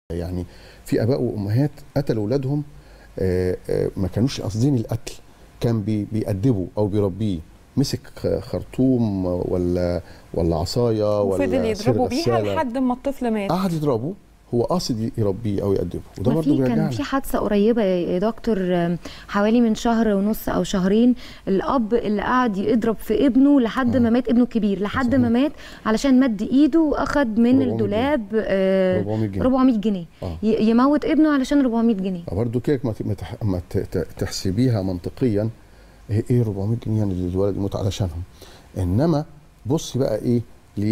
يعني في اباء وامهات قتلوا اولادهم آه، آه، ما كانوش قاصدين القتل كان بي- بيأدبوا او بيربيه مسك خ- خرطوم ولا ولا عصايه ولا وفضل يضربوا سير بيها غسالة. لحد ما الطفل مات قعد يضربه هو قاصد يربيه او يأدبه وده ما برضه في كان بيرجعنا في حادثه قريبه يا دكتور آم، حوالي من شهر ونص او شهرين الاب اللي قعد يضرب في ابنه لحد ما مات ابنه الكبير لحد ما صحيح. مات علشان مد ايده واخد من 400 الدولاب آه، 400 جنيه 400 جنيه آه. ي- يموت ابنه علشان 400 جنيه برضه كده ما ت- ما تح- ما ت- ت- تحسبيها منطقيا ايه إيه 400 جنيه اللي الولد يموت علشانهم انما بصي بقى ايه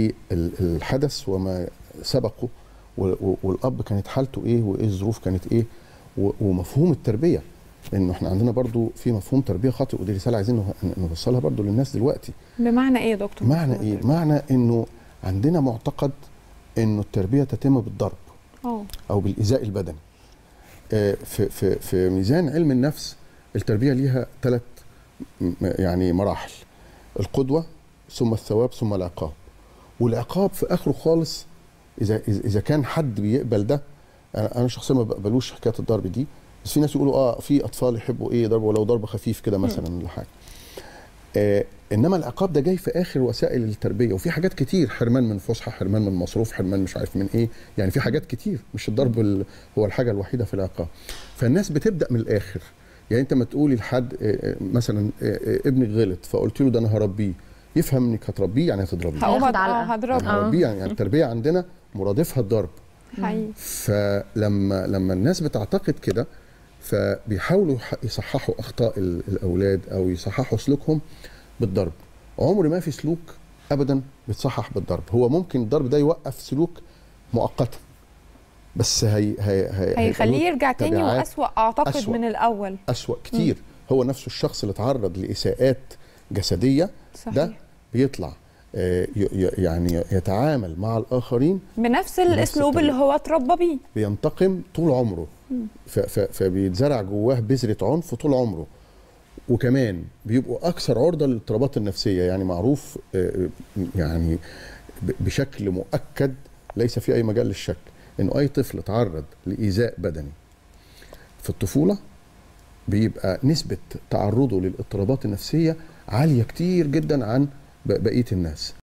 للحدث وما سبقه و- و- والاب كانت حالته ايه وايه الظروف كانت ايه و- ومفهوم التربيه لانه احنا عندنا برضو في مفهوم تربيه خاطئ ودي رساله عايزين نه- نوصلها برضو للناس دلوقتي بمعنى ايه يا دكتور معنى ايه معنى انه عندنا معتقد انه التربيه تتم بالضرب اه او بالايذاء البدني آه، في في في ميزان علم النفس التربيه ليها ثلاث يعني مراحل القدوه ثم الثواب ثم العقاب والعقاب في اخره خالص اذا إذا- اذا كان حد بيقبل ده انا أنا شخصيا ما بقبلوش حكايه الضرب دي بس في ناس يقولوا اه في اطفال يحبوا ايه ضرب ولو ضرب خفيف كده مثلا ولا حاجه آه انما العقاب ده جاي في اخر وسائل التربيه وفي حاجات كتير حرمان من فسحه حرمان من مصروف حرمان مش عارف من ايه يعني في حاجات كتير مش الضرب ال- هو الحاجه الوحيده في العقاب فالناس بتبدا من الاخر يعني انت ما تقولي لحد آه، آه، مثلا آه، آه، ابنك غلط فقلت له ده انا هربيه يفهم انك هتربيه يعني هتضربيه هقوم هياخد أد- علقة. اه هضربه آه. هتربيه يعني يعني التربيه عندنا مرادفها الضرب حقيقي فلما لما الناس بتعتقد كده فبيحاولوا يح- يصححوا اخطاء ال- الاولاد او يصححوا سلوكهم بالضرب عمر ما في سلوك ابدا بيتصحح بالضرب هو ممكن الضرب ده يوقف سلوك مؤقتا بس هي هي هي هيخليه له يرجع تاني تبعات واسوأ اعتقد أسوأ. من الاول اسوأ كتير هو نفسه الشخص اللي اتعرض لاساءات جسديه صحيح ده بيطلع آه، ي- ي- يعني يتعامل مع الاخرين بنفس الاسلوب اللي هو اتربى بيه بينتقم طول عمره ف- ف- فبيتزرع جواه بذرة عنف طول عمره وكمان بيبقوا أكثر عرضة للاضطرابات النفسية يعني معروف آه، يعني ب- بشكل مؤكد ليس في أي مجال للشك إنه أي طفل تعرض لإيذاء بدني في الطفولة بيبقى نسبة تعرضه للاضطرابات النفسية عالية كتير جدا عن ب- بقية الناس